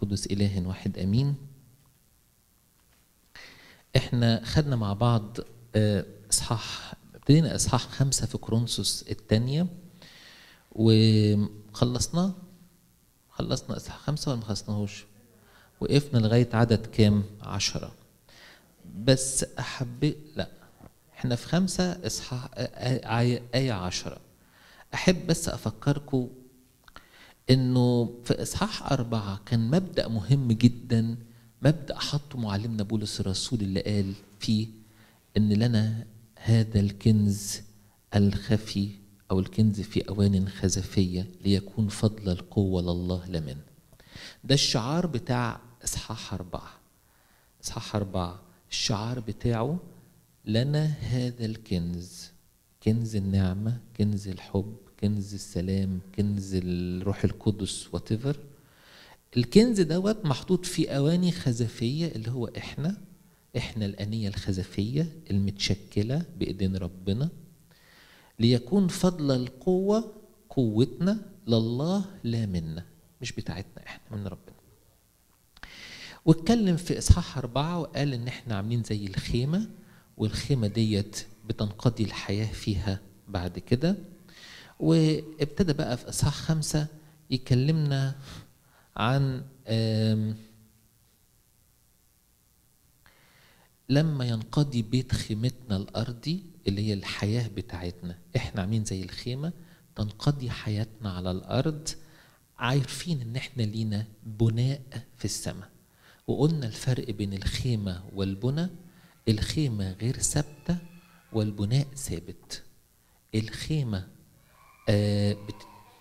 القدس إله واحد أمين احنا خدنا مع بعض آه، اصحاح ابتدينا اصحاح خمسة في كورنثوس الثانية وخلصناه خلصنا اصحاح خمسة ولا ما خلصناهوش وقفنا لغاية عدد كام عشرة بس أحب لا احنا في خمسة اصحاح آه، آية آية عشرة أحب بس أفكركم انه في اصحاح اربعه كان مبدا مهم جدا مبدا حطه معلمنا بولس الرسول اللي قال فيه ان لنا هذا الكنز الخفي او الكنز في اوان خزفيه ليكون فضل القوه لله لمن ده الشعار بتاع اصحاح اربعه اصحاح اربعه الشعار بتاعه لنا هذا الكنز كنز النعمه كنز الحب كنز السلام كنز الروح القدس واتيفر الكنز دوت محطوط في اواني خزفيه اللي هو احنا احنا الانيه الخزفيه المتشكله بايدين ربنا ليكون فضل القوه قوتنا لله لا منا مش بتاعتنا احنا من ربنا واتكلم في اصحاح اربعه وقال ان احنا عاملين زي الخيمه والخيمه ديت بتنقضي الحياه فيها بعد كده وابتدى بقى في اصحاح خمسه يكلمنا عن آم، لما ينقضي بيت خيمتنا الارضي اللي هي الحياه بتاعتنا احنا عاملين زي الخيمه تنقضي حياتنا على الارض عارفين ان احنا لينا بناء في السماء وقلنا الفرق بين الخيمه والبنى الخيمه غير ثابته والبناء ثابت الخيمه آه بت...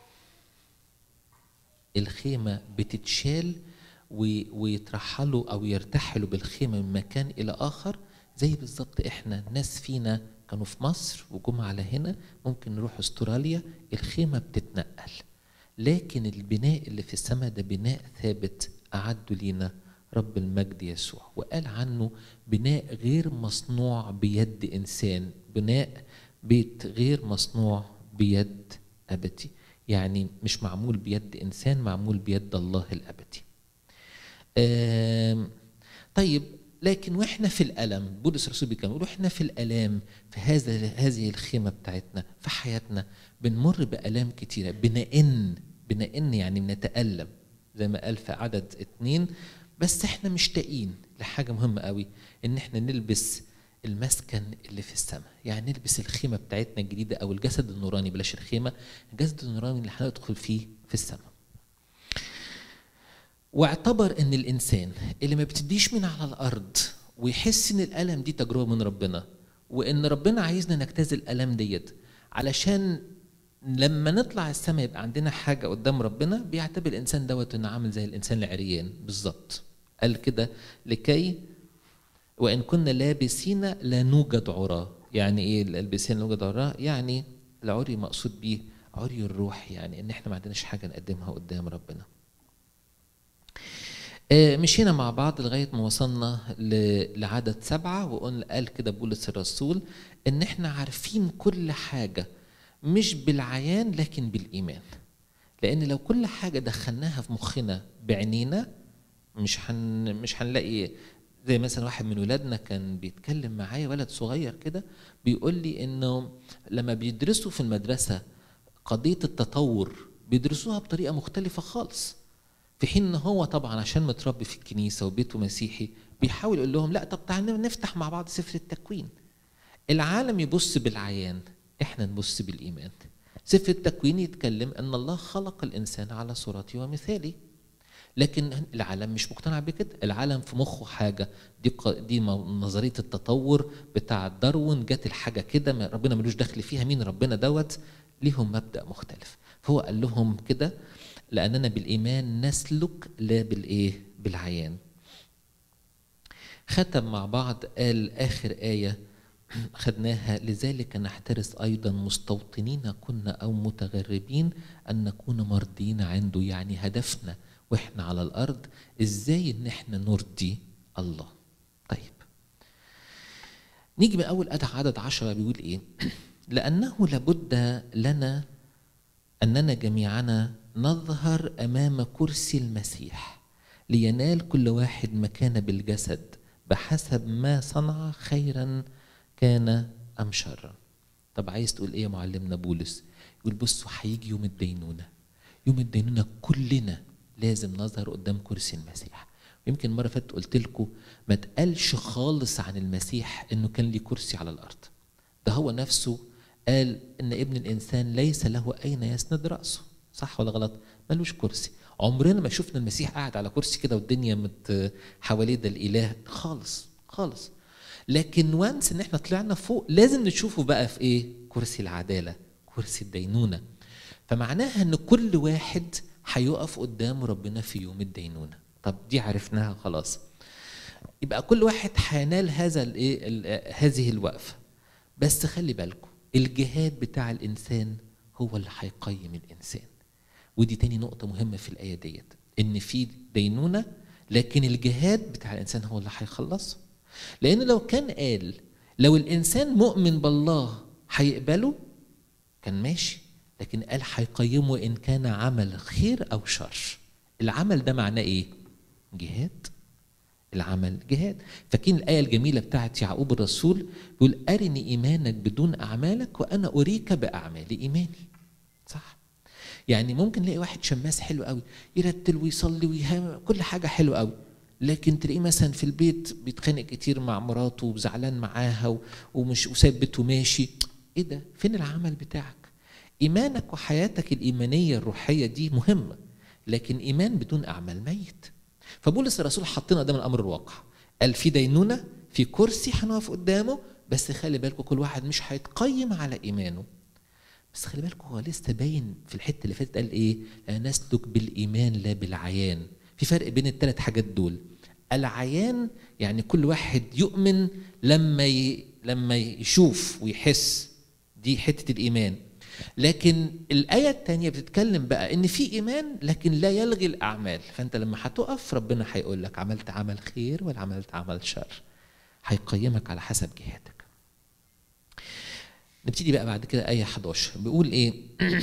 الخيمة بتتشال و- ويترحلوا أو يرتحلوا بالخيمة من مكان إلى آخر زي بالظبط إحنا ناس فينا كانوا في مصر وجم على هنا ممكن نروح استراليا الخيمة بتتنقل لكن البناء اللي في السماء ده بناء ثابت أعده لينا رب المجد يسوع وقال عنه بناء غير مصنوع بيد إنسان بناء بيت غير مصنوع بيد أبدي يعني مش معمول بيد إنسان معمول بيد الله الأبدي آم، طيب لكن واحنا في الالم بولس الرسول بيكمل يقول واحنا في الالام في هذا هذه الخيمه بتاعتنا في حياتنا بنمر بالام كتيره بنئن بنئن يعني بنتالم زي ما قال في عدد اتنين بس احنا مشتاقين لحاجه مهمه قوي ان احنا نلبس المسكن اللي في السماء يعني نلبس الخيمه بتاعتنا الجديده او الجسد النوراني بلاش الخيمه الجسد النوراني اللي هندخل فيه في السماء واعتبر ان الانسان اللي ما بتديش من على الارض ويحس ان الالم دي تجربه من ربنا وان ربنا عايزنا نجتاز الالم ديت علشان لما نطلع السماء يبقى عندنا حاجه قدام ربنا بيعتبر الانسان دوت انه عامل زي الانسان العريان بالظبط قال كده لكي وان كنا لابسين لا نوجد عراه يعني ايه البسين لا نوجد عراه يعني العري مقصود بيه عري الروح يعني ان احنا ما عندناش حاجه نقدمها قدام ربنا آه، مشينا مع بعض لغايه ما وصلنا ل- لعدد سبعه وقلنا قال كده بولس الرسول ان احنا عارفين كل حاجه مش بالعيان لكن بالايمان لان لو كل حاجه دخلناها في مخنا بعينينا مش هن مش هنلاقي زي مثلا واحد من ولادنا كان بيتكلم معايا ولد صغير كده بيقول لي انه لما بيدرسوا في المدرسه قضيه التطور بيدرسوها بطريقه مختلفه خالص في حين ان هو طبعا عشان متربي في الكنيسه وبيته مسيحي بيحاول يقول لهم لا طب تعالوا نفتح مع بعض سفر التكوين العالم يبص بالعيان احنا نبص بالايمان سفر التكوين يتكلم ان الله خلق الانسان على صورته ومثاله لكن العالم مش مقتنع بكده العالم في مخه حاجه دي ق- دي مو- نظريه التطور بتاع داروين جت الحاجه كده ما- ربنا ملوش دخل فيها مين ربنا دوت ليهم مبدا مختلف فهو قال لهم كده لاننا بالايمان نسلك لا بالايه بالعيان ختم مع بعض قال اخر ايه خدناها لذلك نحترس ايضا مستوطنين كنا او متغربين ان نكون مرضين عنده يعني هدفنا واحنا على الارض ازاي ان احنا نرضي الله طيب نيجي من اول ادع عدد عشرة بيقول ايه لانه لابد لنا اننا جميعنا نظهر امام كرسي المسيح لينال كل واحد مكان بالجسد بحسب ما صنع خيرا كان ام شرا طب عايز تقول ايه يا معلمنا بولس يقول بصوا هيجي يوم الدينونه يوم الدينونه كلنا لازم نظهر قدام كرسي المسيح يمكن مره فاتت قلت لكم ما تقالش خالص عن المسيح انه كان ليه كرسي على الارض ده هو نفسه قال ان ابن الانسان ليس له اين يسند راسه صح ولا غلط ملوش كرسي عمرنا ما شفنا المسيح قاعد على كرسي كده والدنيا مت حواليه ده الاله خالص خالص لكن وانس ان احنا طلعنا فوق لازم نشوفه بقى في ايه كرسي العداله كرسي الدينونه فمعناها ان كل واحد هيقف قدام ربنا في يوم الدينونه طب دي عرفناها خلاص يبقى كل واحد هينال هذا الايه هذه الوقفه بس خلي بالكم الجهاد بتاع الانسان هو اللي هيقيم الانسان ودي تاني نقطة مهمة في الآية ديت إن في دينونة لكن الجهاد بتاع الإنسان هو اللي هيخلصه لأن لو كان قال لو الإنسان مؤمن بالله هيقبله كان ماشي لكن قال هيقيمه إن كان عمل خير أو شر العمل ده معناه إيه؟ جهاد العمل جهاد فاكرين الآية الجميلة بتاعت يعقوب الرسول بيقول أرني إيمانك بدون أعمالك وأنا أريك بأعمالي إيماني صح يعني ممكن نلاقي واحد شماس حلو قوي يرتل ويصلي ويهام كل حاجة حلوة قوي لكن تلاقيه مثلا في البيت بيتخانق كتير مع مراته وزعلان معاها ومش وسايب بيته ماشي ايه ده فين العمل بتاعك ايمانك وحياتك الايمانيه الروحيه دي مهمه لكن ايمان بدون اعمال ميت فبولس الرسول حطنا قدام الامر الواقع قال في دينونه في كرسي هنقف قدامه بس خلي بالكم كل واحد مش هيتقيم على ايمانه بس خلي بالكم هو لسه باين في الحته اللي فاتت قال ايه لا نسلك بالايمان لا بالعيان في فرق بين الثلاث حاجات دول العيان يعني كل واحد يؤمن لما ي... لما يشوف ويحس دي حته الايمان لكن الآية الثانية بتتكلم بقى إن في إيمان لكن لا يلغي الأعمال، فأنت لما هتقف ربنا هيقول لك عملت عمل خير ولا عملت عمل شر. هيقيمك على حسب جهادك. نبتدي بقى بعد كده آية 11 بيقول إيه؟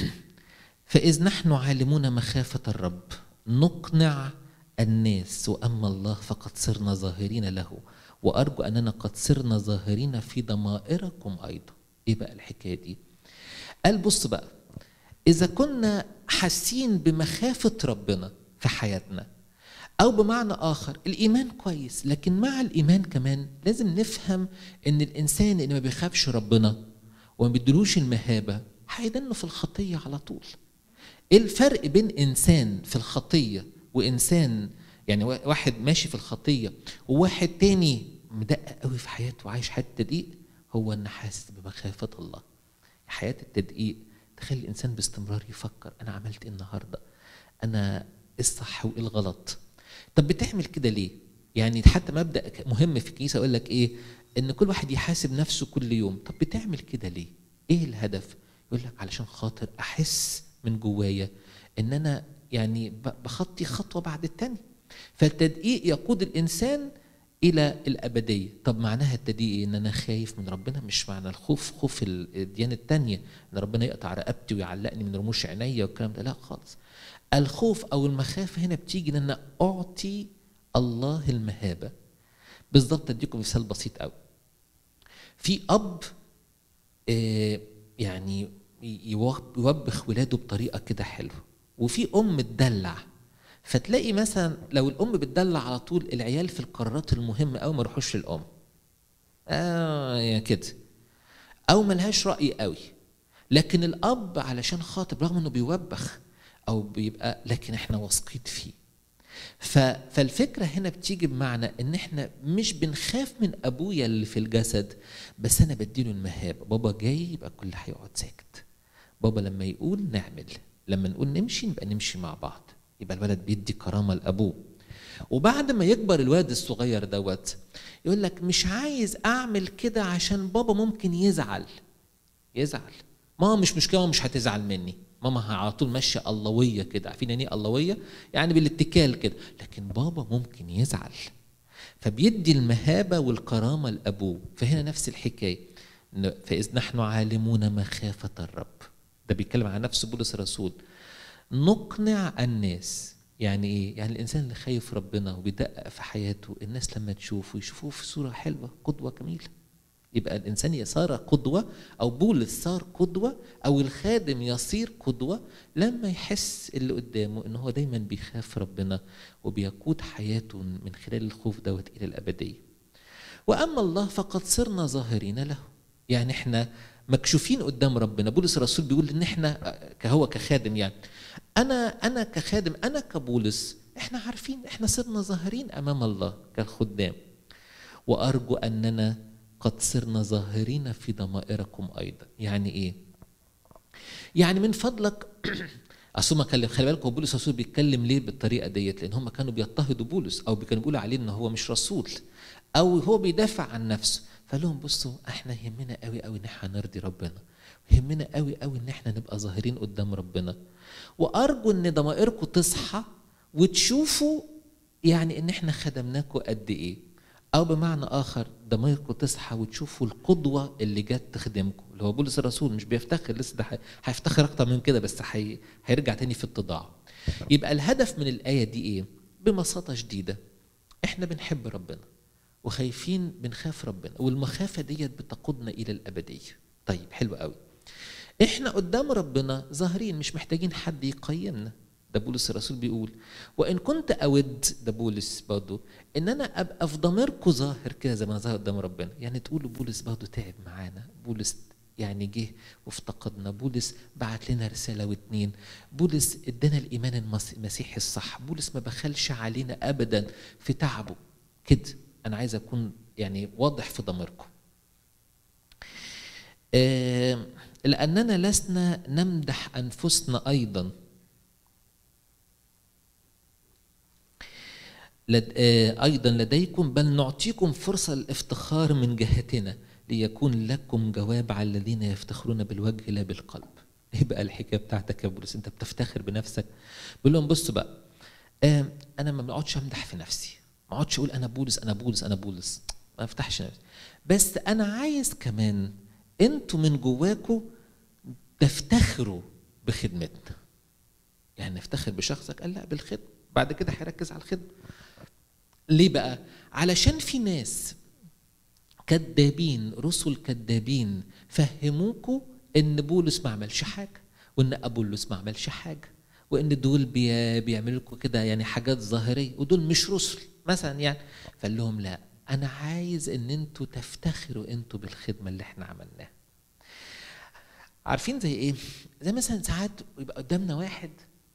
فإذ نحن عالمون مخافة الرب نقنع الناس وأما الله فقد صرنا ظاهرين له وأرجو أننا قد صرنا ظاهرين في ضمائركم أيضا. إيه بقى الحكاية دي؟ قال بص بقى إذا كنا حاسين بمخافة ربنا في حياتنا أو بمعنى آخر الإيمان كويس لكن مع الإيمان كمان لازم نفهم إن الإنسان اللي ما بيخافش ربنا وما بيدلوش المهابة هيدنه في الخطية على طول إيه الفرق بين إنسان في الخطية وإنسان يعني واحد ماشي في الخطية وواحد تاني مدقق قوي في حياته وعايش حياة تدقيق هو إن حاسس بمخافة الله حياة التدقيق تخلي الإنسان باستمرار يفكر أنا عملت إيه النهاردة أنا إيه الصح وإيه الغلط طب بتعمل كده ليه يعني حتى مبدأ مهم في الكنيسة يقول لك إيه إن كل واحد يحاسب نفسه كل يوم طب بتعمل كده ليه إيه الهدف يقول لك علشان خاطر أحس من جوايا إن أنا يعني بخطي خطوة بعد التانية فالتدقيق يقود الإنسان الى الابديه طب معناها التدقيق ان انا خايف من ربنا مش معنى الخوف خوف الديانه التانية ان ربنا يقطع رقبتي ويعلقني من رموش عينيا والكلام ده لا خالص الخوف او المخافه هنا بتيجي ان انا اعطي الله المهابه بالظبط اديكم مثال بسيط قوي في اب آه يعني يوبخ ولاده بطريقه كده حلوه وفي ام تدلع فتلاقي مثلا لو الام بتدلع على طول العيال في القرارات المهمه قوي ما يروحوش للام اه يا كده او ملهاش راي قوي لكن الاب علشان خاطر رغم انه بيوبخ او بيبقى لكن احنا واثقين فيه فالفكره هنا بتيجي بمعنى ان احنا مش بنخاف من ابويا اللي في الجسد بس انا بديله المهابه بابا جاي يبقى كل هيقعد ساكت بابا لما يقول نعمل لما نقول نمشي نبقى نمشي مع بعض يبقى الولد بيدي كرامة لأبوه وبعد ما يكبر الواد الصغير دوت يقول لك مش عايز أعمل كده عشان بابا ممكن يزعل يزعل ماما مش مشكلة مش هتزعل مني ماما على طول ماشية اللوية كده عارفين يعني ايه اللوية؟ يعني بالاتكال كده لكن بابا ممكن يزعل فبيدي المهابة والكرامة لأبوه فهنا نفس الحكاية فإذ نحن عالمون مخافة الرب ده بيتكلم عن نفس بولس الرسول نقنع الناس يعني ايه يعني الانسان اللي خايف ربنا وبيدقق في حياته الناس لما تشوفه يشوفوه في صوره حلوه قدوه جميله يبقى الانسان صار قدوه او بولس صار قدوه او الخادم يصير قدوه لما يحس اللي قدامه ان هو دايما بيخاف ربنا وبيقود حياته من خلال الخوف دوت الى الابديه واما الله فقد صرنا ظاهرين له يعني احنا مكشوفين قدام ربنا بولس الرسول بيقول ان احنا كهو كخادم يعني انا انا كخادم انا كبولس احنا عارفين احنا صرنا ظاهرين امام الله كخدام وارجو اننا قد صرنا ظاهرين في ضمائركم ايضا يعني ايه يعني من فضلك اصل ما كلم خلي بالك هو بولس الرسول بيتكلم ليه بالطريقه ديت لان هم كانوا بيضطهدوا بولس او كانوا بيقولوا عليه ان هو مش رسول او هو بيدافع عن نفسه فقال لهم بصوا احنا يهمنا قوي قوي ان احنا نرضي ربنا يهمنا قوي قوي ان احنا نبقى ظاهرين قدام ربنا وارجو ان ضمائركم تصحى وتشوفوا يعني ان احنا خدمناكم قد ايه او بمعنى اخر ضمائركم تصحى وتشوفوا القدوه اللي جت تخدمكم اللي هو بولس الرسول مش بيفتخر لسه ده هيفتخر اكتر من كده بس هي... هيرجع تاني في اتضاع يبقى الهدف من الايه دي ايه ببساطه شديده احنا بنحب ربنا وخايفين بنخاف ربنا والمخافه ديت بتقودنا الى الابديه طيب حلو قوي احنا قدام ربنا ظاهرين مش محتاجين حد يقيمنا ده بولس الرسول بيقول وان كنت اود ده بولس برضه ان انا ابقى في ضميركم ظاهر كده زي ما انا ظاهر قدام ربنا يعني تقولوا بولس برضه تعب معانا بولس يعني جه وافتقدنا بولس بعت لنا رساله واتنين بولس ادانا الايمان المسيحي الصح بولس ما بخلش علينا ابدا في تعبه كده انا عايز اكون يعني واضح في ضميركم آه لاننا لسنا نمدح انفسنا ايضا لد آه ايضا لديكم بل نعطيكم فرصه للافتخار من جهتنا ليكون لكم جواب على الذين يفتخرون بالوجه لا بالقلب ايه بقى الحكايه بتاعتك يا بولس انت بتفتخر بنفسك بقول لهم بصوا بقى آه انا ما بقعدش امدح في نفسي ما اقعدش اقول انا بولس انا بولس انا بولس ما افتحش نفسي بس انا عايز كمان انتوا من جواكوا تفتخروا بخدمتنا يعني نفتخر بشخصك قال لا بالخدمه بعد كده هيركز على الخدمه ليه بقى علشان في ناس كذابين رسل كذابين فهموكوا ان بولس ما عملش حاجه وان ابولس ما عملش حاجه وان دول بي بيعملوا لكم كده يعني حاجات ظاهريه ودول مش رسل مثلا يعني فقال لهم لا انا عايز ان انتوا تفتخروا انتوا بالخدمه اللي احنا عملناها عارفين زي ايه زي مثلا ساعات يبقى قدامنا واحد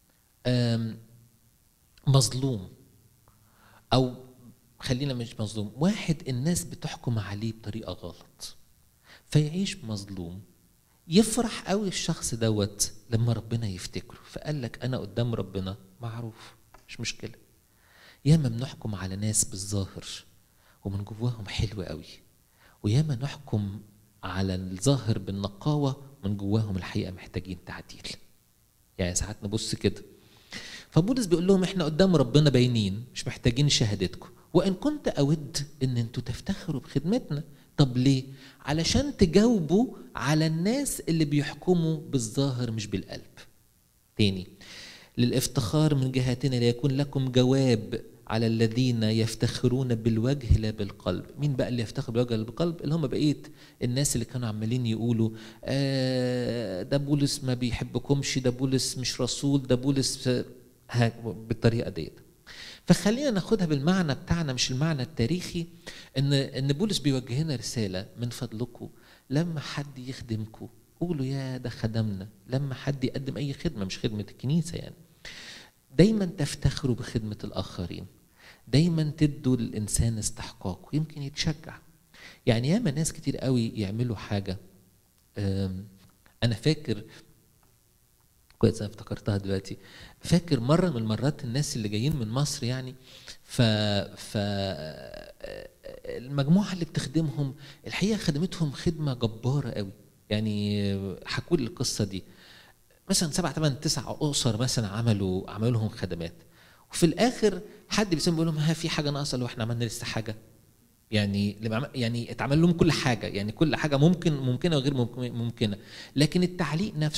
مظلوم او خلينا مش مظلوم واحد الناس بتحكم عليه بطريقه غلط فيعيش مظلوم يفرح قوي الشخص دوت لما ربنا يفتكره فقال لك انا قدام ربنا معروف مش مشكله ياما بنحكم على ناس بالظاهر ومن جواهم حلو قوي وياما نحكم على الظاهر بالنقاوة من جواهم الحقيقة محتاجين تعديل يعني ساعات نبص كده فبولس بيقول لهم احنا قدام ربنا باينين مش محتاجين شهادتكم وان كنت اود ان انتوا تفتخروا بخدمتنا طب ليه علشان تجاوبوا على الناس اللي بيحكموا بالظاهر مش بالقلب تاني للافتخار من جهتنا ليكون لكم جواب على الذين يفتخرون بالوجه لا بالقلب مين بقى اللي يفتخر بالوجه لا بالقلب اللي هم بقيه الناس اللي كانوا عمالين يقولوا آه ده بولس ما بيحبكمش ده بولس مش رسول ده بولس بالطريقه ديت فخلينا ناخدها بالمعنى بتاعنا مش المعنى التاريخي ان ان بولس بيوجه لنا رساله من فضلكم لما حد يخدمكم قولوا يا ده خدمنا لما حد يقدم اي خدمه مش خدمه الكنيسه يعني دايما تفتخروا بخدمه الاخرين دايما تدوا للانسان استحقاقه يمكن يتشجع يعني ياما ناس كتير قوي يعملوا حاجه انا فاكر كويس انا افتكرتها دلوقتي فاكر مره من المرات الناس اللي جايين من مصر يعني ف ف المجموعه اللي بتخدمهم الحقيقه خدمتهم خدمه جباره قوي يعني حكوا لي القصه دي مثلا سبع ثمان تسع اسر مثلا عملوا عملوا لهم خدمات وفي الاخر حد بيسمع بيقول لهم ها في حاجه ناقصه لو احنا عملنا لسه حاجه يعني يعني اتعمل لهم كل حاجه يعني كل حاجه ممكن ممكنه وغير ممكنه لكن التعليق نفسه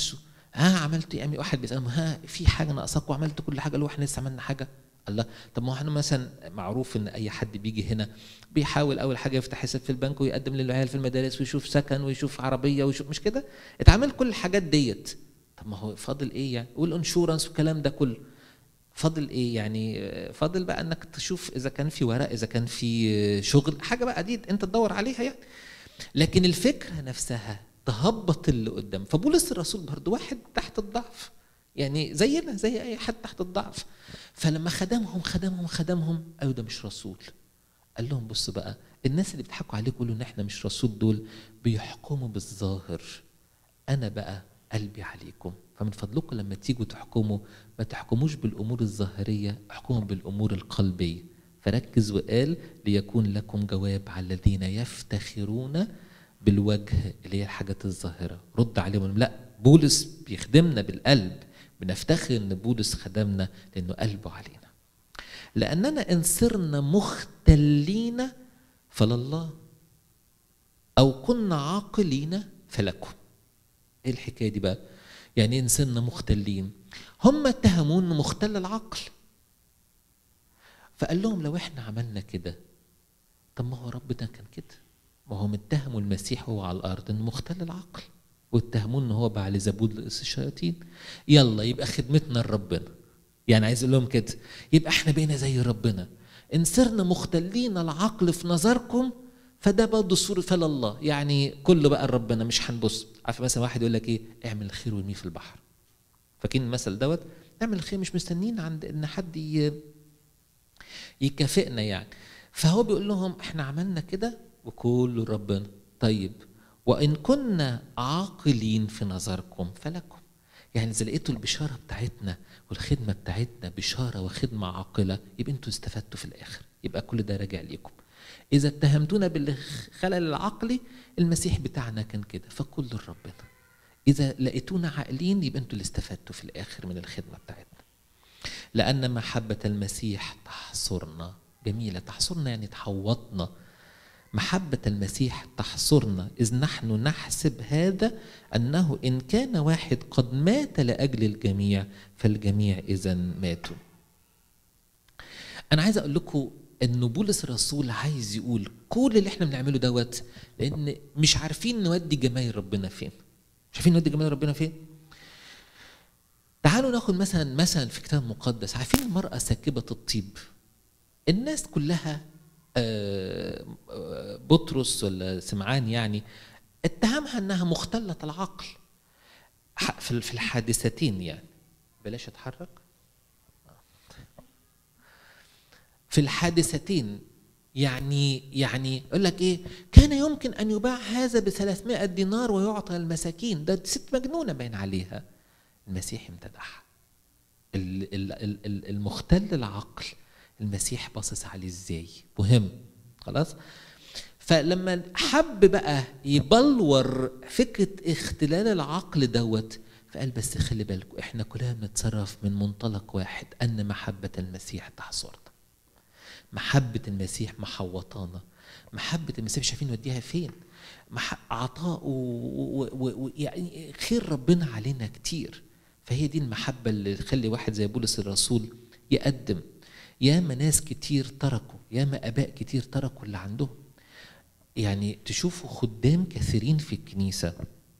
ها عملت يعني واحد بيسالهم ها في حاجه ناقصاك وعملت كل حاجه لو احنا لسه عملنا حاجه الله طب ما هو احنا مثلا معروف ان اي حد بيجي هنا بيحاول اول حاجه يفتح حساب في البنك ويقدم للعيال في المدارس ويشوف سكن ويشوف عربيه ويشوف مش كده اتعمل كل الحاجات ديت طب ما هو فاضل ايه يعني والانشورنس والكلام ده كله فاضل ايه يعني فاضل بقى انك تشوف اذا كان في ورق اذا كان في شغل حاجه بقى دي انت تدور عليها يعني لكن الفكره نفسها تهبط اللي قدام فبولس الرسول برضه واحد تحت الضعف يعني زينا زي اي حد تحت الضعف فلما خدمهم خدمهم خدمهم قالوا ده مش رسول قال لهم بصوا بقى الناس اللي بيضحكوا عليكم يقولوا ان احنا مش رسول دول بيحكموا بالظاهر انا بقى قلبي عليكم فمن فضلكم لما تيجوا تحكموا ما تحكموش بالامور الظاهريه احكموا بالامور القلبيه فركز وقال ليكون لكم جواب على الذين يفتخرون بالوجه اللي هي الحاجات الظاهره رد عليهم لا بولس بيخدمنا بالقلب بنفتخر ان بولس خدمنا لانه قلبه علينا لاننا ان صرنا مختلين فلله او كنا عاقلين فلكم ايه الحكايه دي بقى يعني ان صرنا مختلين هم اتهموا انه مختل العقل فقال لهم لو احنا عملنا كده طب ما هو ربنا كان كده ما هم اتهموا المسيح وهو على الارض انه مختل العقل واتهموه ان هو بعل زبود لرئيس الشياطين يلا يبقى خدمتنا لربنا يعني عايز اقول لهم كده يبقى احنا بقينا زي ربنا ان صرنا مختلين العقل في نظركم فده برضه صورة فلا الله يعني كله بقى ربنا مش هنبص عارف مثلا واحد يقول لك ايه اعمل الخير وارميه في البحر فاكرين المثل دوت اعمل الخير مش مستنيين عند ان حد يكافئنا يعني فهو بيقول لهم احنا عملنا كده وكله ربنا طيب وإن كنا عاقلين في نظركم فلكم يعني إذا لقيتوا البشارة بتاعتنا والخدمة بتاعتنا بشارة وخدمة عاقلة يبقى أنتوا استفدتوا في الآخر يبقى كل ده راجع ليكم إذا اتهمتونا بالخلل العقلي المسيح بتاعنا كان كده فكل ربنا إذا لقيتونا عاقلين يبقى أنتوا اللي استفدتوا في الآخر من الخدمة بتاعتنا لأن محبة المسيح تحصرنا جميلة تحصرنا يعني تحوطنا محبة المسيح تحصرنا إذ نحن نحسب هذا أنه إن كان واحد قد مات لأجل الجميع فالجميع إذا ماتوا أنا عايز أقول لكم إن بولس الرسول عايز يقول كل اللي إحنا بنعمله دوت لأن مش عارفين نودي جمايل ربنا فين مش عارفين نودي جمايل ربنا فين تعالوا ناخد مثلا مثلا في كتاب مقدس عارفين المرأة ساكبة الطيب الناس كلها بطرس ولا سمعان يعني اتهمها انها مختلة العقل في الحادثتين يعني بلاش اتحرك في الحادثتين يعني يعني يقول لك ايه كان يمكن ان يباع هذا ب 300 دينار ويعطى المساكين ده ست مجنونه باين عليها المسيح امتدحها المختل العقل المسيح باصص عليه ازاي مهم خلاص فلما حب بقى يبلور فكره اختلال العقل دوت فقال بس خلي بالكم احنا كلنا بنتصرف من منطلق واحد ان محبه المسيح تحصرنا محبه المسيح محوطانا محبه المسيح مش عارفين نوديها فين عطاء ويعني خير ربنا علينا كتير فهي دي المحبه اللي تخلي واحد زي بولس الرسول يقدم ياما ناس كتير تركوا ياما اباء كتير تركوا اللي عندهم يعني تشوفوا خدام كثيرين في الكنيسه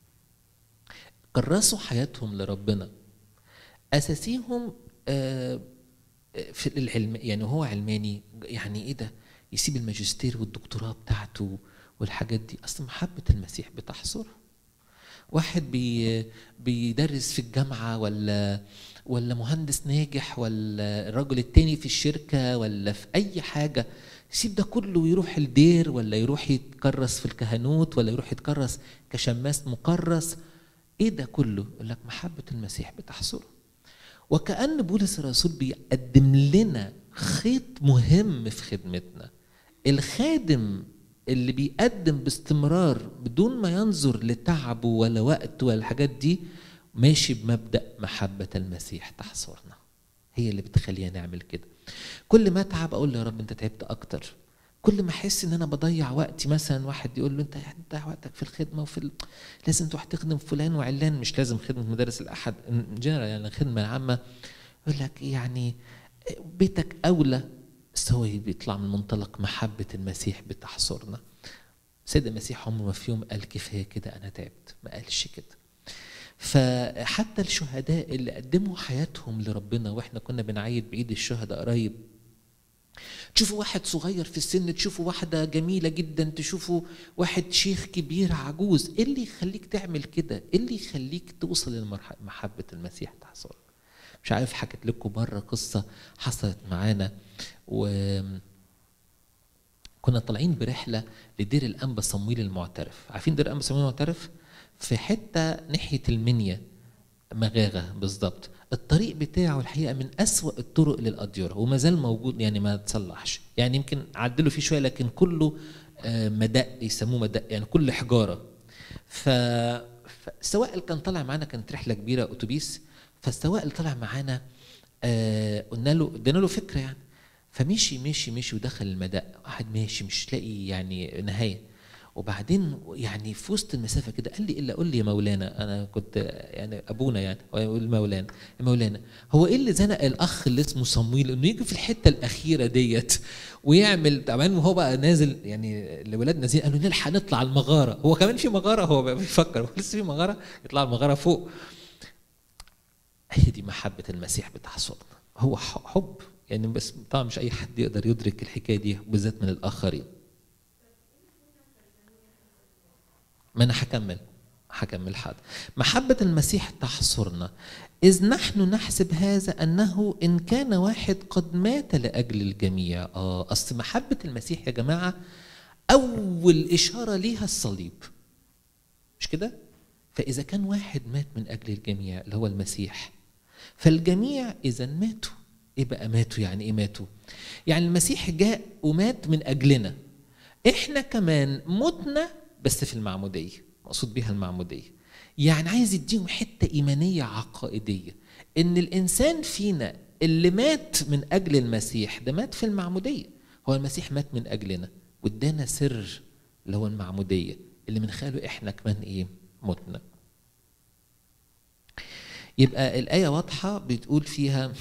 كرسوا حياتهم لربنا اساسيهم في العلم يعني هو علماني يعني ايه ده يسيب الماجستير والدكتوراه بتاعته والحاجات دي اصل محبه المسيح بتحصرها واحد بي بيدرس في الجامعه ولا ولا مهندس ناجح ولا الراجل التاني في الشركة ولا في أي حاجة يسيب ده كله ويروح الدير ولا يروح يتكرس في الكهنوت ولا يروح يتكرس كشماس مكرس ايه ده كله يقول لك محبة المسيح بتحصره وكأن بولس الرسول بيقدم لنا خيط مهم في خدمتنا الخادم اللي بيقدم باستمرار بدون ما ينظر لتعبه ولا وقته ولا الحاجات دي ماشي بمبدا محبه المسيح تحصرنا هي اللي بتخلينا نعمل كده كل ما اتعب اقول يا رب انت تعبت اكتر كل ما احس ان انا بضيع وقتي مثلا واحد يقول له انت بتضيع وقتك في الخدمه وفي ال... لازم تروح تخدم فلان وعلان مش لازم خدمه مدارس الاحد جنرال يعني الخدمه العامه يقول لك يعني بيتك اولى بس هو بيطلع من منطلق محبه المسيح بتحصرنا سيد المسيح عمره ما في يوم قال كفايه كده انا تعبت ما قالش كده فحتى الشهداء اللي قدموا حياتهم لربنا واحنا كنا بنعيد بعيد الشهداء قريب تشوفوا واحد صغير في السن تشوفوا واحدة جميلة جدا تشوفوا واحد شيخ كبير عجوز ايه اللي يخليك تعمل كده ايه اللي يخليك توصل لمحبة المسيح تحصل مش عارف حكيت لكم مرة قصة حصلت معانا و كنا طالعين برحلة لدير الأنبا صمويل المعترف عارفين دير الأنبا صمويل المعترف في حتة ناحية المنيا مغاغة بالظبط الطريق بتاعه الحقيقة من أسوأ الطرق للأديرة وما زال موجود يعني ما تصلحش يعني يمكن عدلوا فيه شوية لكن كله مدق يسموه مدق يعني كل حجارة ف فالسواق اللي كان طالع معانا كانت رحلة كبيرة أتوبيس فالسواق اللي طالع معانا آه قلنا له ادينا له فكرة يعني فمشي مشي مشي ودخل المدق واحد ماشي مش لاقي يعني نهاية وبعدين يعني في وسط المسافه كده قال لي الا قول لي يا مولانا انا كنت يعني ابونا يعني يقول مولانا يا مولانا هو ايه اللي زنق الاخ اللي اسمه صمويل انه يجي في الحته الاخيره ديت ويعمل طبعا وهو بقى نازل يعني الولاد نازلين قالوا نلحق نطلع المغاره هو كمان في مغاره هو بقى بيفكر هو لسه في مغاره يطلع المغاره فوق هي دي محبه المسيح بتحصلنا هو حب يعني بس طبعا مش اي حد يقدر يدرك الحكايه دي بالذات من الاخرين ما انا هكمل هكمل حاضر محبة المسيح تحصرنا إذ نحن نحسب هذا أنه إن كان واحد قد مات لأجل الجميع آه أصل محبة المسيح يا جماعة أول إشارة ليها الصليب مش كده؟ فإذا كان واحد مات من أجل الجميع اللي هو المسيح فالجميع إذا ماتوا إيه بقى ماتوا يعني إيه ماتوا؟ يعني المسيح جاء ومات من أجلنا إحنا كمان متنا بس في المعمودية مقصود بها المعمودية يعني عايز يديهم حتة إيمانية عقائدية إن الإنسان فينا اللي مات من أجل المسيح ده مات في المعمودية هو المسيح مات من أجلنا وادانا سر اللي هو المعمودية اللي من خلاله إحنا كمان إيه متنا يبقى الآية واضحة بتقول فيها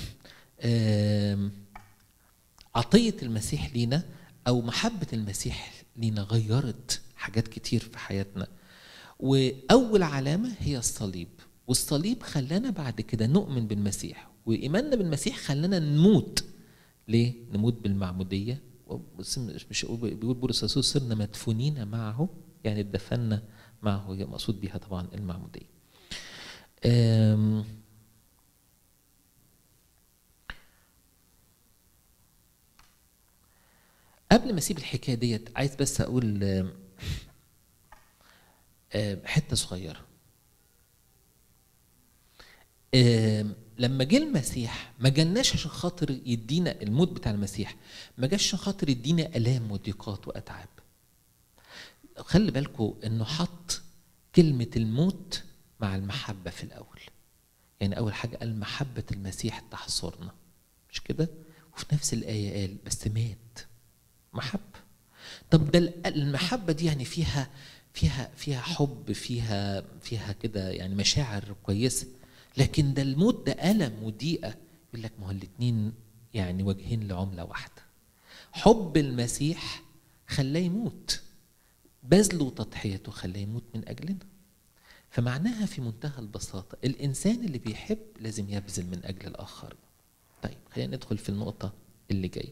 عطية المسيح لينا أو محبة المسيح لينا غيرت حاجات كتير في حياتنا وأول علامة هي الصليب والصليب خلانا بعد كده نؤمن بالمسيح وإيماننا بالمسيح خلانا نموت ليه؟ نموت بالمعمودية مش بيقول بولس الرسول صرنا مدفونين معه يعني اتدفنا معه هي مقصود بها طبعا المعمودية قبل ما اسيب الحكايه ديت عايز بس اقول حته صغيره لما جه المسيح ما جالناش عشان خاطر يدينا الموت بتاع المسيح ما جاش عشان خاطر يدينا الام وضيقات واتعاب خلي بالكم انه حط كلمه الموت مع المحبه في الاول يعني اول حاجه قال محبه المسيح تحصرنا مش كده وفي نفس الايه قال بس مات محبه طب ده المحبه دي يعني فيها فيها فيها حب فيها فيها كده يعني مشاعر كويسه لكن ده الموت ده الم وضيقه يقول لك ما هو الاثنين يعني وجهين لعمله واحده حب المسيح خلاه يموت بذله وتضحيته خلاه يموت من اجلنا فمعناها في منتهى البساطه الانسان اللي بيحب لازم يبذل من اجل الاخر طيب خلينا ندخل في النقطه اللي جايه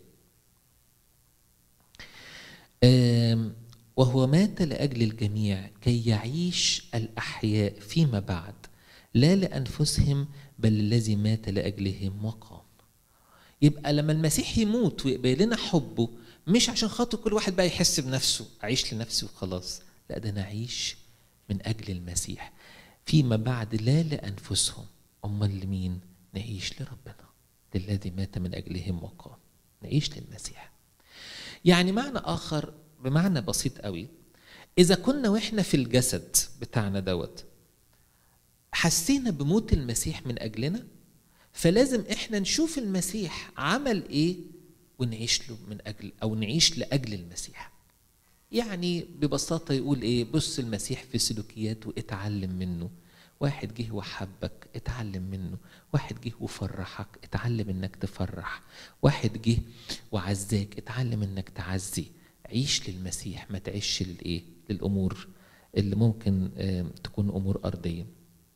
وهو مات لاجل الجميع كي يعيش الاحياء فيما بعد لا لانفسهم بل الذي مات لاجلهم وقام يبقى لما المسيح يموت ويقبل لنا حبه مش عشان خاطر كل واحد بقى يحس بنفسه اعيش لنفسي وخلاص لا ده انا اعيش من اجل المسيح فيما بعد لا لانفسهم امال لمين نعيش لربنا للذي مات من اجلهم وقام نعيش للمسيح يعني معنى اخر بمعنى بسيط قوي اذا كنا واحنا في الجسد بتاعنا دوت حسينا بموت المسيح من اجلنا فلازم احنا نشوف المسيح عمل ايه ونعيش له من اجل او نعيش لاجل المسيح يعني ببساطه يقول ايه بص المسيح في سلوكياته اتعلم منه واحد جه وحبك اتعلم منه واحد جه وفرحك اتعلم انك تفرح واحد جه وعزاك اتعلم انك تعزي عيش للمسيح ما تعيش للايه للامور اللي ممكن آم، تكون امور ارضيه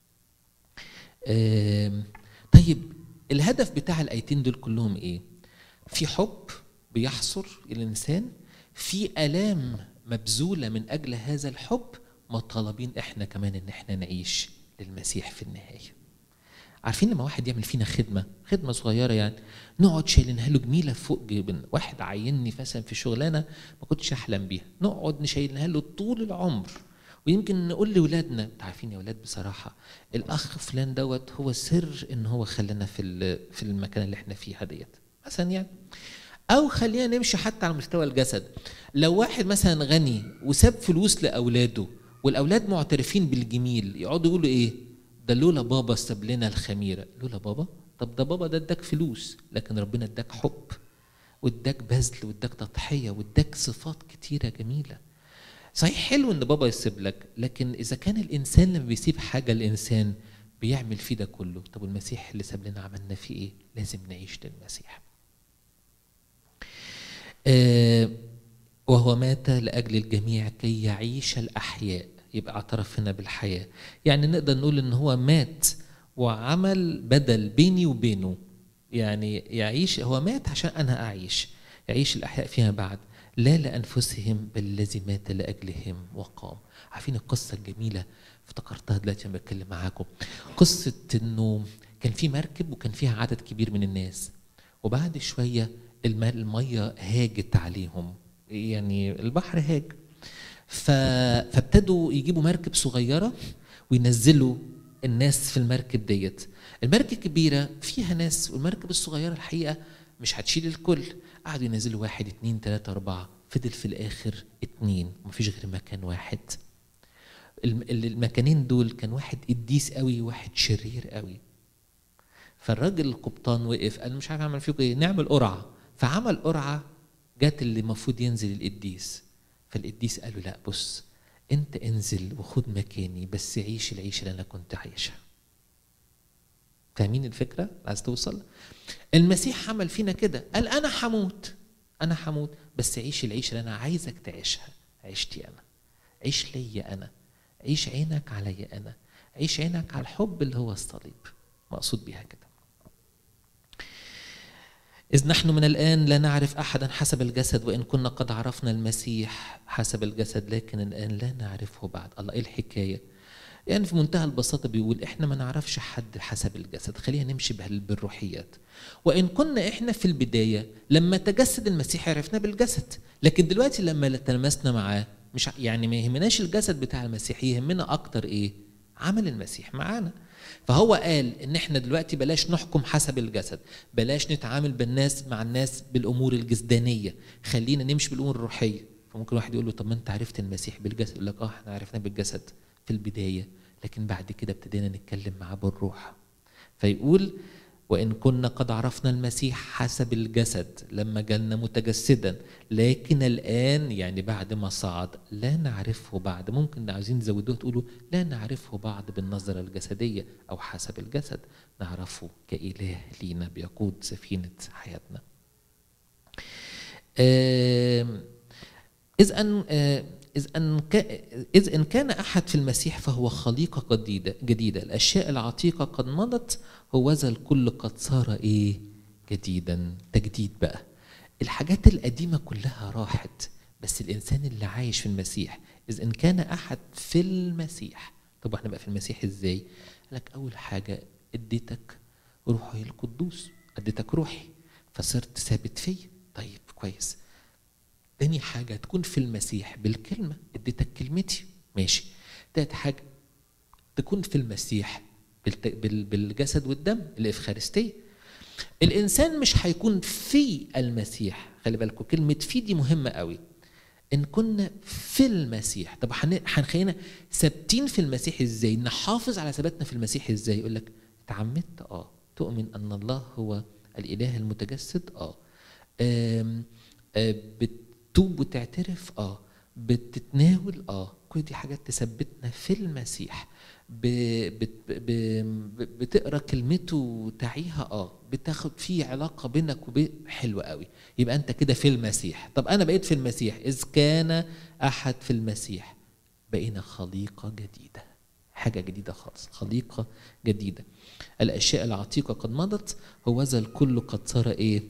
آم، طيب الهدف بتاع الايتين دول كلهم ايه في حب بيحصر الانسان في الام مبذوله من اجل هذا الحب مطالبين احنا كمان ان احنا نعيش للمسيح في النهايه عارفين لما واحد يعمل فينا خدمه خدمه صغيره يعني نقعد شايلينها له جميله فوق جبن واحد عيني مثلا في شغلانه ما كنتش احلم بيها نقعد نشيلها له طول العمر ويمكن نقول لاولادنا انتوا عارفين يا اولاد بصراحه الاخ فلان دوت هو سر ان هو خلانا في ال- في المكان اللي احنا فيها ديت مثلا يعني او خلينا نمشي حتى على مستوى الجسد لو واحد مثلا غني وساب فلوس لاولاده والاولاد معترفين بالجميل يقعدوا يقولوا ايه ده لولا بابا ساب لنا الخميره لولا بابا طب ده بابا ده اداك فلوس لكن ربنا اداك حب واداك بذل واداك تضحيه واداك صفات كتيره جميله صحيح حلو ان بابا يسيب لك لكن اذا كان الانسان لما بيسيب حاجه الانسان بيعمل فيه ده كله طب والمسيح اللي ساب لنا عملنا فيه ايه لازم نعيش للمسيح آه، وهو مات لاجل الجميع كي يعيش الاحياء يبقى اعترف هنا بالحياه يعني نقدر نقول ان هو مات وعمل بدل بيني وبينه يعني يعيش هو مات عشان انا اعيش يعيش الاحياء فيما بعد لا لانفسهم بل الذي مات لاجلهم وقام عارفين القصه الجميله افتكرتها دلوقتي لما بتكلم معاكم قصه انه كان في مركب وكان فيها عدد كبير من الناس وبعد شويه الم- الميه هاجت عليهم يعني البحر هاج ف... فابتدوا يجيبوا مركب صغيره وينزلوا الناس في المركب ديت المركب الكبيره فيها ناس والمركب الصغيره الحقيقه مش هتشيل الكل قعدوا ينزلوا واحد اتنين تلاته اربعه فضل في الاخر اتنين ومفيش غير مكان واحد الم- المكانين دول كان واحد قديس قوي وواحد شرير قوي فالراجل القبطان وقف قال مش عارف اعمل فيكم ايه نعمل قرعه فعمل قرعه جت اللي المفروض ينزل القديس فالقديس قال له لا بص انت انزل وخد مكاني بس عيش العيشه اللي انا كنت عايشها فاهمين الفكره عايز توصل المسيح عمل فينا كده قال انا هموت انا هموت بس عيش العيشه اللي انا عايزك تعيشها عيشتي انا عيش ليا انا عيش عينك عليا انا عيش عينك على الحب اللي هو الصليب مقصود بيها كده إذ نحن من الآن لا نعرف أحدا حسب الجسد وإن كنا قد عرفنا المسيح حسب الجسد لكن الآن لا نعرفه بعد الله إيه الحكاية يعني في منتهى البساطة بيقول إحنا ما نعرفش حد حسب الجسد خلينا نمشي بهال- بالروحيات وإن كنا إحنا في البداية لما تجسد المسيح عرفنا بالجسد لكن دلوقتي لما تلمسنا معاه مش ع- يعني ما يهمناش الجسد بتاع المسيح يهمنا أكتر إيه عمل المسيح معانا فهو قال ان احنا دلوقتي بلاش نحكم حسب الجسد بلاش نتعامل بالناس مع الناس بالامور الجسدانيه خلينا نمشي بالامور الروحيه فممكن واحد يقول له طب ما انت عرفت المسيح بالجسد يقول لك اه احنا عرفناه بالجسد في البدايه لكن بعد كده ابتدينا نتكلم معاه بالروح فيقول وإن كنا قد عرفنا المسيح حسب الجسد لما جالنا متجسدا لكن الآن يعني بعد ما صعد لا نعرفه بعد ممكن عايزين تزودوه تقولوا لا نعرفه بعد بالنظرة الجسدية أو حسب الجسد نعرفه كإله لينا بيقود سفينة حياتنا آم، إذ أن آه، إذ أن كا- إذ إن كان أحد في المسيح فهو خليقة جديدة جديدة الأشياء العتيقة قد مضت هوذا الكل قد صار إيه جديدا تجديد بقى الحاجات القديمة كلها راحت بس الإنسان اللي عايش في المسيح إذ إن كان أحد في المسيح طب احنا بقى في المسيح إزاي؟ قال لك أول حاجة اديتك روحي القدوس اديتك روحي فصرت ثابت فيا طيب كويس تاني حاجة تكون في المسيح بالكلمة اديتك كلمتي ماشي تالت حاجة تكون في المسيح بالت- بال- بالجسد والدم الإفخارستية الإنسان مش هيكون في المسيح خلي بالكم كلمة في دي مهمة قوي إن كنا في المسيح طب هن- هنخلينا ثابتين في المسيح إزاي نحافظ على ثباتنا في المسيح إزاي يقول لك اتعمدت اه تؤمن أن الله هو الإله المتجسد اه آم، آه، بتتوب وتعترف اه بتتناول اه كل دي حاجات تثبتنا في المسيح ب... بت... ب... ب... بتقرا كلمته وتعيها اه بتاخد في علاقه بينك وبين حلوه قوي يبقى انت كده في المسيح طب انا بقيت في المسيح اذ كان احد في المسيح بقينا خليقه جديده حاجه جديده خالص خليقه جديده الاشياء العتيقه قد مضت هوذا الكل قد صار ايه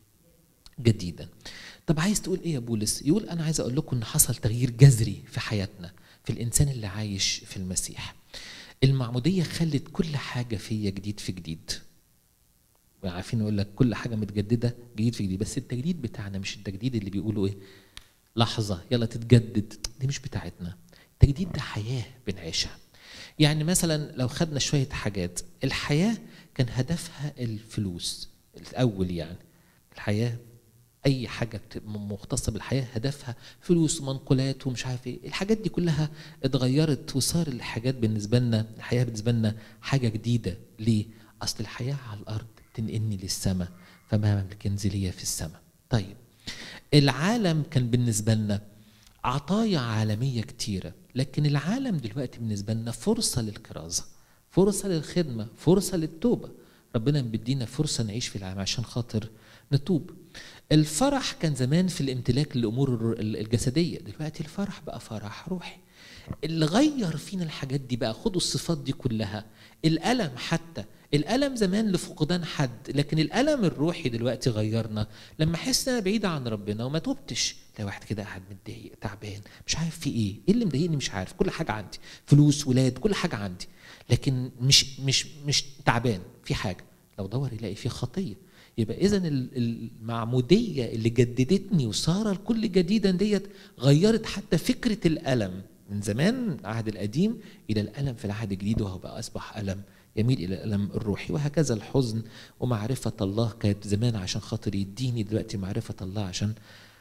جديدا طب عايز تقول ايه يا بولس يقول انا عايز اقول لكم ان حصل تغيير جذري في حياتنا في الانسان اللي عايش في المسيح المعموديه خلت كل حاجه فيا جديد في جديد عارفين يقول لك كل حاجه متجدده جديد في جديد بس التجديد بتاعنا مش التجديد اللي بيقولوا ايه لحظه يلا تتجدد دي مش بتاعتنا التجديد ده حياه بنعيشها يعني مثلا لو خدنا شويه حاجات الحياه كان هدفها الفلوس الاول يعني الحياه اي حاجه بت- م- مختصه بالحياه هدفها فلوس ومنقولات ومش عارف ايه الحاجات دي كلها اتغيرت وصار الحاجات بالنسبه لنا الحياه بالنسبه لنا حاجه جديده ليه اصل الحياه على الارض تنقلني للسماء فما كنز ليا في السماء طيب العالم كان بالنسبه لنا عطايا عالميه كتيره لكن العالم دلوقتي بالنسبه لنا فرصه للكرازه فرصه للخدمه فرصه للتوبه ربنا بيدينا فرصه نعيش في العالم عشان خاطر نتوب الفرح كان زمان في الامتلاك للامور الر- الجسديه دلوقتي الفرح بقى فرح روحي اللي غير فينا الحاجات دي بقى خدوا الصفات دي كلها الالم حتى الالم زمان لفقدان حد لكن الالم الروحي دلوقتي غيرنا لما احس ان انا بعيد عن ربنا وما توبتش لا واحد كده قاعد متضايق تعبان مش عارف في ايه ايه اللي مضايقني مش عارف كل حاجه عندي فلوس ولاد كل حاجه عندي لكن مش مش مش تعبان في حاجه لو دور يلاقي في خطيه يبقى اذا المعموديه اللي جددتني وصار الكل جديدا ديت غيرت حتى فكره الالم من زمان العهد القديم الى الالم في العهد الجديد وهو بقى اصبح الم يميل الى الالم الروحي وهكذا الحزن ومعرفه الله كانت زمان عشان خاطر يديني دلوقتي معرفه الله عشان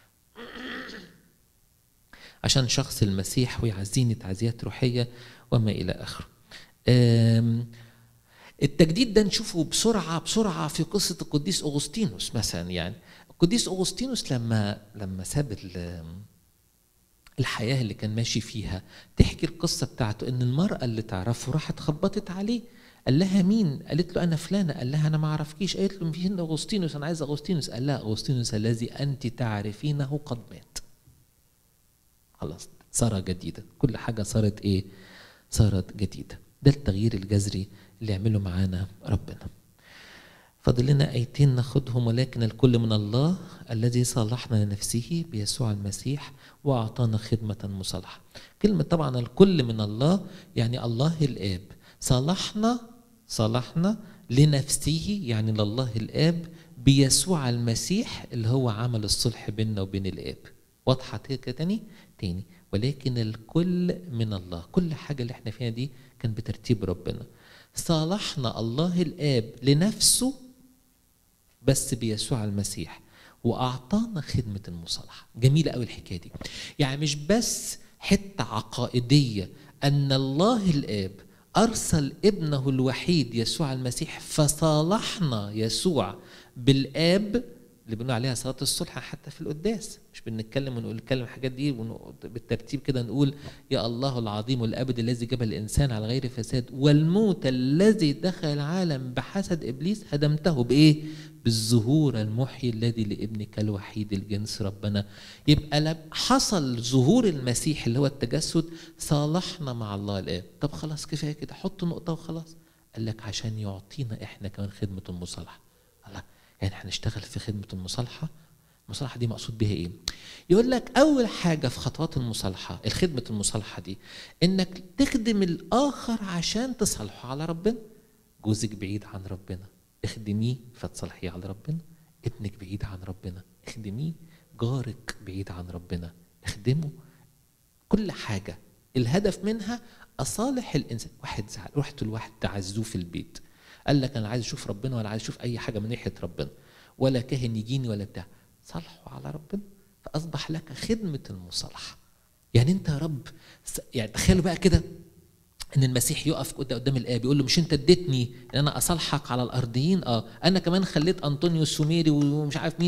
عشان شخص المسيح ويعزيني تعزيات روحيه وما الى اخره. آم، التجديد ده نشوفه بسرعه بسرعه في قصه القديس اغسطينوس مثلا يعني القديس اغسطينوس لما لما ساب ال- الحياه اللي كان ماشي فيها تحكي القصه بتاعته ان المراه اللي تعرفه راحت خبطت عليه قال لها مين؟ قالت له انا فلانه قال لها انا ما اعرفكيش قالت له فين اغسطينوس انا عايز اغسطينوس قال لها اغسطينوس الذي انت تعرفينه قد مات خلاص صار جديدا كل حاجه صارت ايه؟ صارت جديده ده التغيير الجذري اللي يعمله معانا ربنا فاضل لنا ايتين ناخدهم ولكن الكل من الله الذي صالحنا لنفسه بيسوع المسيح واعطانا خدمه مصالحه كلمه طبعا الكل من الله يعني الله الاب صالحنا صالحنا لنفسه يعني لله الاب بيسوع المسيح اللي هو عمل الصلح بيننا وبين الاب واضحه كده تاني تاني ولكن الكل من الله كل حاجه اللي احنا فيها دي كان بترتيب ربنا صالحنا الله الاب لنفسه بس بيسوع المسيح واعطانا خدمه المصالحه جميله قوي الحكايه دي يعني مش بس حته عقائديه ان الله الاب ارسل ابنه الوحيد يسوع المسيح فصالحنا يسوع بالاب اللي بنقول عليها صلاه الصلح حتى في القداس مش بنتكلم ونقول نتكلم الحاجات دي ونقعد بالترتيب كده نقول يا الله العظيم الابد الذي جبل الانسان على غير فساد والموت الذي دخل العالم بحسد ابليس هدمته بايه؟ بالظهور المحيي الذي لابنك الوحيد الجنس ربنا يبقى لم حصل ظهور المسيح اللي هو التجسد صالحنا مع الله الاب طب خلاص كفايه كده حط نقطه وخلاص قال لك عشان يعطينا احنا كمان خدمه المصالحه الله يعني هنشتغل في خدمه المصالحه المصالحه دي مقصود بها ايه يقول لك اول حاجه في خطوات المصالحه الخدمه المصالحه دي انك تخدم الاخر عشان تصالحه على ربنا جوزك بعيد عن ربنا اخدميه فتصالحيه على ربنا ابنك بعيد عن ربنا اخدميه جارك بعيد عن ربنا اخدمه كل حاجه الهدف منها اصالح الانسان واحد زعل رحت لواحد تعزوه في البيت قال لك انا عايز اشوف ربنا ولا عايز اشوف اي حاجه من ناحيه ربنا ولا كاهن يجيني ولا بتاع صالحه على ربنا فاصبح لك خدمه المصالحه يعني انت يا رب يعني تخيلوا بقى كده ان المسيح يقف قدام الاب يقول له مش انت اديتني ان انا اصالحك على الارضيين اه انا كمان خليت انطونيوس سوميري ومش عارف مين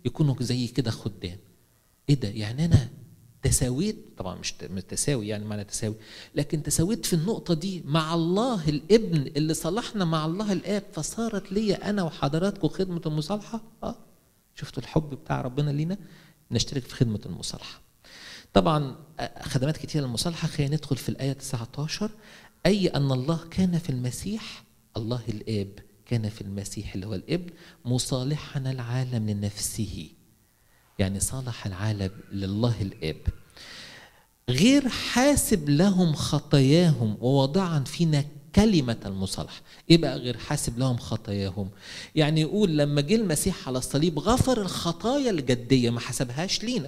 يكونوا زي كده خدام ايه ده يعني انا تساويت طبعا مش مش تساوي يعني معنى تساوي لكن تساويت في النقطة دي مع الله الابن اللي صلحنا مع الله الآب فصارت ليا أنا وحضراتكم خدمة المصالحة اه شفتوا الحب بتاع ربنا لينا نشترك في خدمة المصالحة طبعا خدمات كتيرة للمصالحة خلينا ندخل في الآية 19 أي أن الله كان في المسيح الله الآب كان في المسيح اللي هو الابن مصالحا العالم لنفسه يعني صالح العالم لله الاب غير حاسب لهم خطاياهم ووضعا فينا كلمة المصالحة إيه بقى غير حاسب لهم خطاياهم يعني يقول لما جه المسيح على الصليب غفر الخطايا الجدية ما حسبهاش لينا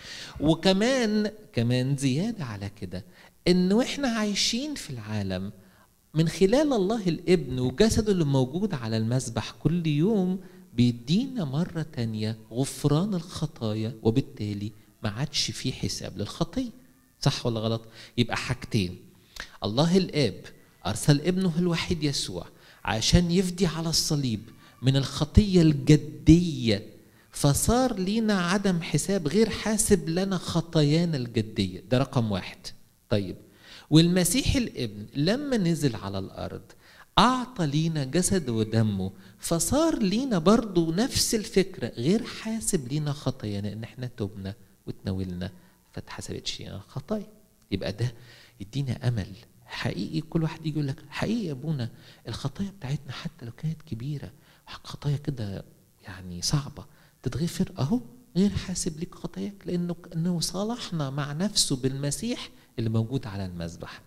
وكمان كمان زيادة على كده إن وإحنا عايشين في العالم من خلال الله الابن وجسده اللي موجود على المذبح كل يوم بيدينا مرة تانية غفران الخطايا وبالتالي ما عادش في حساب للخطية صح ولا غلط يبقى حاجتين الله الآب أرسل ابنه الوحيد يسوع عشان يفدي على الصليب من الخطية الجدية فصار لينا عدم حساب غير حاسب لنا خطايانا الجدية ده رقم واحد طيب والمسيح الابن لما نزل على الأرض أعطى لينا جسد ودمه فصار لينا برضو نفس الفكرة غير حاسب لينا خطايانا إن إحنا تبنا وتناولنا فاتحسبتش لينا خطايا يبقى ده يدينا أمل حقيقي كل واحد يجي يقول لك حقيقي يا ابونا الخطايا بتاعتنا حتى لو كانت كبيرة خطايا كده يعني صعبة تتغفر أهو غير حاسب ليك خطاياك لأنه إنه صالحنا مع نفسه بالمسيح اللي موجود على المذبح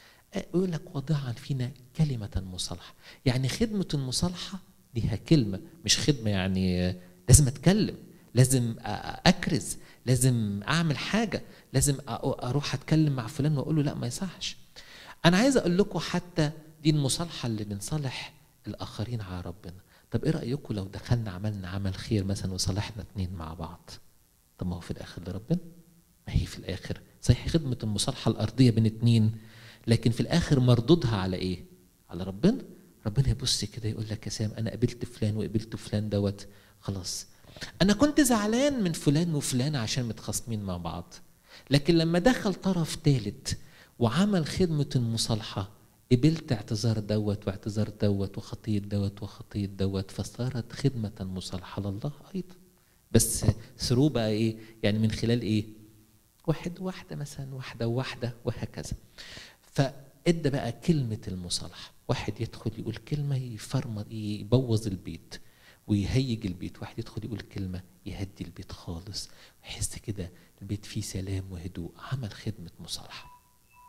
يقول لك وضعا فينا كلمة مصالحة يعني خدمة المصالحة ليها كلمة مش خدمة يعني لازم أتكلم لازم أكرز لازم أعمل حاجة لازم أروح أتكلم مع فلان وأقول له لا ما يصحش أنا عايز أقول لكم حتى دي المصالحة اللي بنصالح الآخرين على ربنا طب إيه رأيكم لو دخلنا عملنا عمل خير مثلا وصالحنا اتنين مع بعض طب ما هو في الآخر لربنا ما هي في الآخر صحيح خدمة المصالحة الأرضية بين اتنين لكن في الاخر مردودها على ايه على ربنا ربنا يبص كده يقول لك يا سام انا قبلت فلان وقبلت فلان دوت خلاص انا كنت زعلان من فلان وفلان عشان متخاصمين مع بعض لكن لما دخل طرف ثالث وعمل خدمة المصالحة قبلت اعتذار دوت واعتذار دوت وخطية دوت وخطية دوت فصارت خدمة مصالحة لله أيضا بس ثرو بقى إيه يعني من خلال إيه واحد واحدة مثلا واحدة وواحدة وهكذا فادى بقى كلمة المصالحة واحد يدخل يقول كلمة يفرمط يبوظ البيت ويهيج البيت واحد يدخل يقول كلمة يهدي البيت خالص يحس كده البيت فيه سلام وهدوء عمل خدمة مصالحة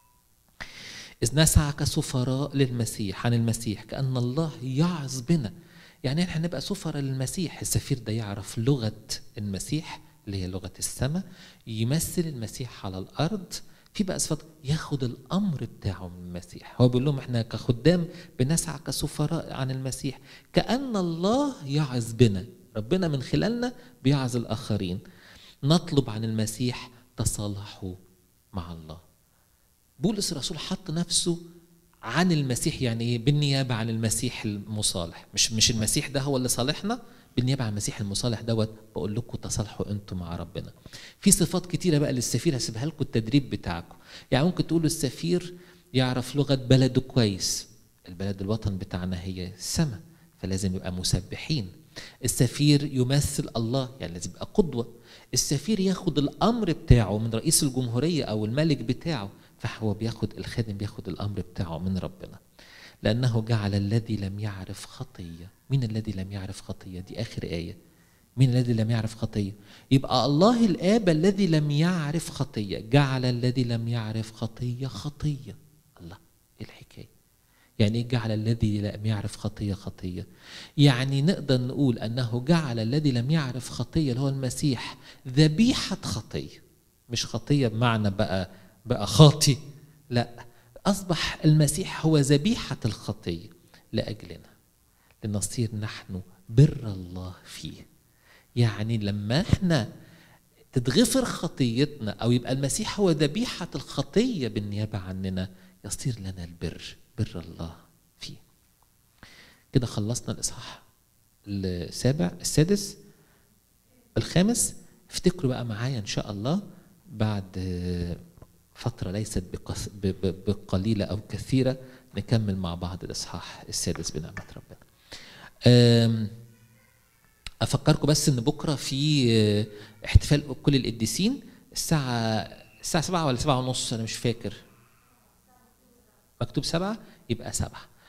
إذ نسعى كسفراء للمسيح عن المسيح كأن الله يعظ بنا يعني احنا نبقى سفراء للمسيح السفير ده يعرف لغة المسيح اللي هي لغة السماء يمثل المسيح على الأرض في بقى صفات ياخد الامر بتاعه من المسيح هو بيقول لهم احنا كخدام بنسعى كسفراء عن المسيح كان الله يعظ بنا ربنا من خلالنا بيعظ الاخرين نطلب عن المسيح تصالحوا مع الله بولس الرسول حط نفسه عن المسيح يعني ايه بالنيابه عن المسيح المصالح مش مش المسيح ده هو اللي صالحنا بالنيابه عن المسيح المصالح دوت بقول لكم تصالحوا انتم مع ربنا. في صفات كتيره بقى للسفير هسيبها لكم التدريب بتاعكم. يعني ممكن تقولوا السفير يعرف لغه بلده كويس. البلد الوطن بتاعنا هي السماء فلازم يبقى مسبحين. السفير يمثل الله يعني لازم يبقى قدوه. السفير ياخد الامر بتاعه من رئيس الجمهوريه او الملك بتاعه فهو بياخد الخادم بياخد الامر بتاعه من ربنا. لأنه جعل الذي لم يعرف خطية مين الذي لم يعرف خطية دي آخر آية مين الذي لم يعرف خطية يبقى الله الآب الذي لم يعرف خطية جعل الذي لم يعرف خطية خطية الله إيه الحكاية يعني ايه جعل الذي لم يعرف خطية خطية يعني نقدر نقول أنه جعل الذي لم يعرف خطية اللي هو المسيح ذبيحة خطية مش خطية بمعنى بقى بقى خاطي لا أصبح المسيح هو ذبيحة الخطية لأجلنا لنصير نحن بر الله فيه يعني لما احنا تتغفر خطيتنا أو يبقى المسيح هو ذبيحة الخطية بالنيابة عننا يصير لنا البر بر الله فيه كده خلصنا الإصحاح السابع السادس الخامس افتكروا بقى معايا ان شاء الله بعد آه، فترة ليست بقص- ب- ب- بقليلة أو كثيرة نكمل مع بعض الإصحاح السادس بنعمة ربنا. آم، أفكركم بس إن بكرة في آه، احتفال كل القديسين الساعة الساعة سبعة ولا سبعة ونص أنا مش فاكر. مكتوب سبعة يبقى سبعة